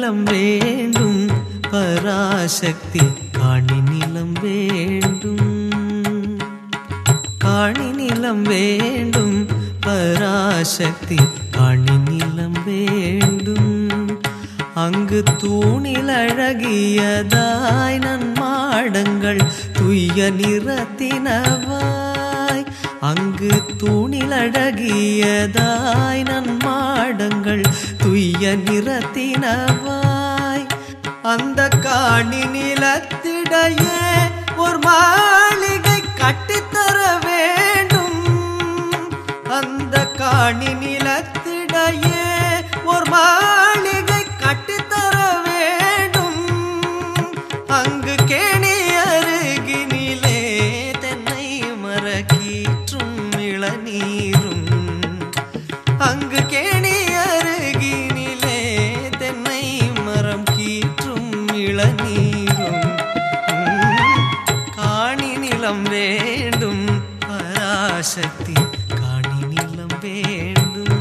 நிலம் வேண்டும் பராசக்தி காணி நிலம் வேண்டும் காணி நிலம் வேண்டும் பராசக்தி காணி நிலம் வேண்டும் அங்கு தூணில் அழகியதாய் நன்மாடங்கள் துய்ய நிறத்தினவாய் அங்கு தூணில் அழகியதாய் நன்மாடங்கள் துய்ய நிறத்தினவாய் அந்த காணி நிலத்திடையே ஒரு மாளிகை கட்டித்தர வேண்டும் அந்த காணி நிலத்திடையே ஒரு மாளிகை கட்டித்தர வேண்டும் அங்கு கேணி அருகினிலே தென்னை மரக்கீற்றும் இளநீரும் அங்கு கேணி அருகினிலே தென்னை மரம் கீற்றும் இளநீரும் உம், காணி நிலம் வேண்டும் பராசக்தி காணி நிலம் வேண்டும்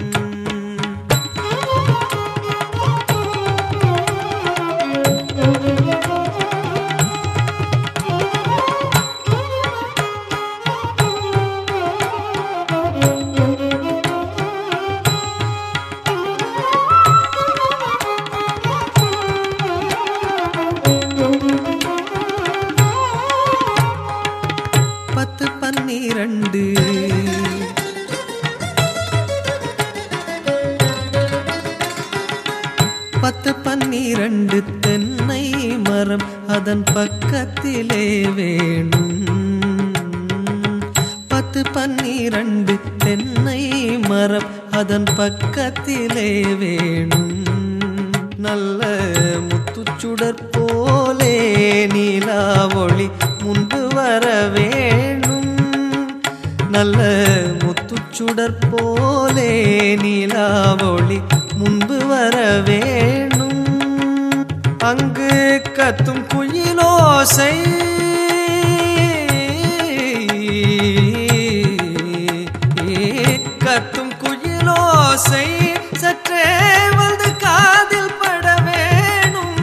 பத்து பன்னிரண்டு பத்து பன்னிரண்டு தென்னை மரம் அதன் பக்கத்திலே வேணும் பத்து பன்னிரண்டு தென்னை மரம் அதன் பக்கத்திலே வேணும் நல்ல முத்துச்சுடர் போலே நீலா ஒளி முன்பு வர வேணும் நல்ல முத்துச்சுடர் போலே நீலா ஒளி முன்பு வர வேணும் அங்கு கத்தும் குயிலோசை கத்தும் குயிலோசை சற்றே வந்து காதில் பட வேணும்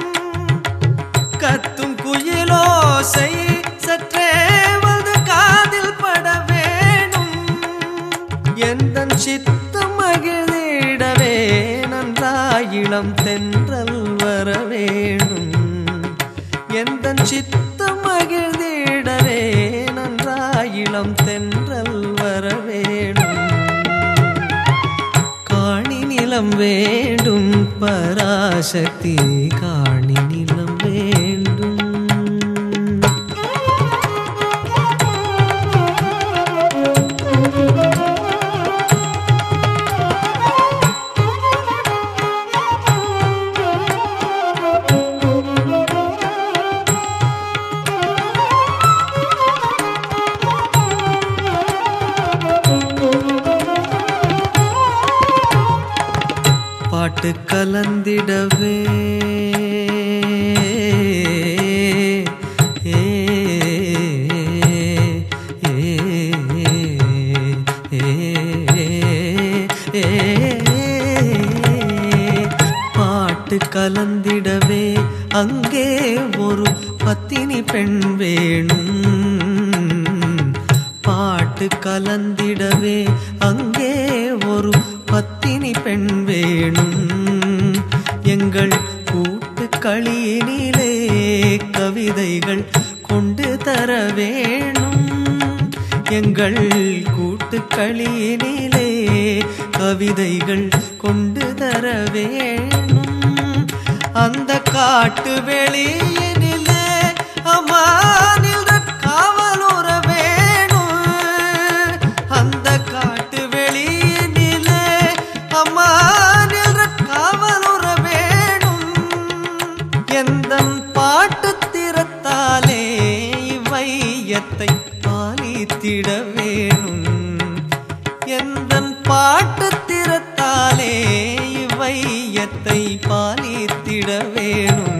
கத்தும் குயிலோசை சற்றே வந்து காதில் பட வேணும் எந்த சித்தம் மகிழ்ந்திடவே நன்றாயிளம் தென்றல் வர வேணும் எந்த சித்தம் மகிழ்ந்திடவே நன்றாயிளம் தென்றல் வர வேணும் காணி நிலம் வேண்டும் பராசக்தி காணி நிலம் வேண்டும் பாட்டு கலந்திடவே ஏ, ஏ, ஏ, ஏ, பாட்டு கலந்திடவே அங்கே ஒரு பத்தினி பெண் வேணும் பாட்டு கலந்திடவே அங்கே ஒரு பத்தினி பெண் வேணும் எங்கள் கூட்டு களியினிலே கவிதைகள் கொண்டு தர வேணும் எங்கள் கூட்டு களியினிலே கவிதைகள் கொண்டு தர வேணும் அந்த காட்டு வெளியினிலே அம்மானில் காவலுற வேணும் அந்த காட்டு வெளியினிலே அம்மானில் காவலுற வேணும் எந்த பாட்டு திறத்தாலே இவ்வையத்தை பாலித்திட வேணும் எந்த பாட்டு திறத்தாலே இவ்வையத்தை பாலித்திட வேணும்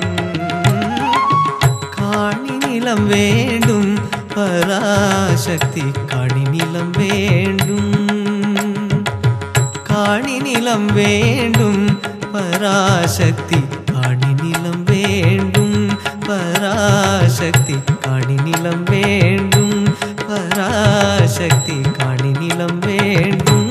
காணி நிலம் வேண்டும் பராசக்தி காணி நிலம் வேண்டும் காணி நிலம் வேண்டும் பராசக்தி காணி நிலம் வேண்டும் பராசக்தி காணி நிலம் வேண்டும் பராசக்தி காணி நிலம் வேண்டும்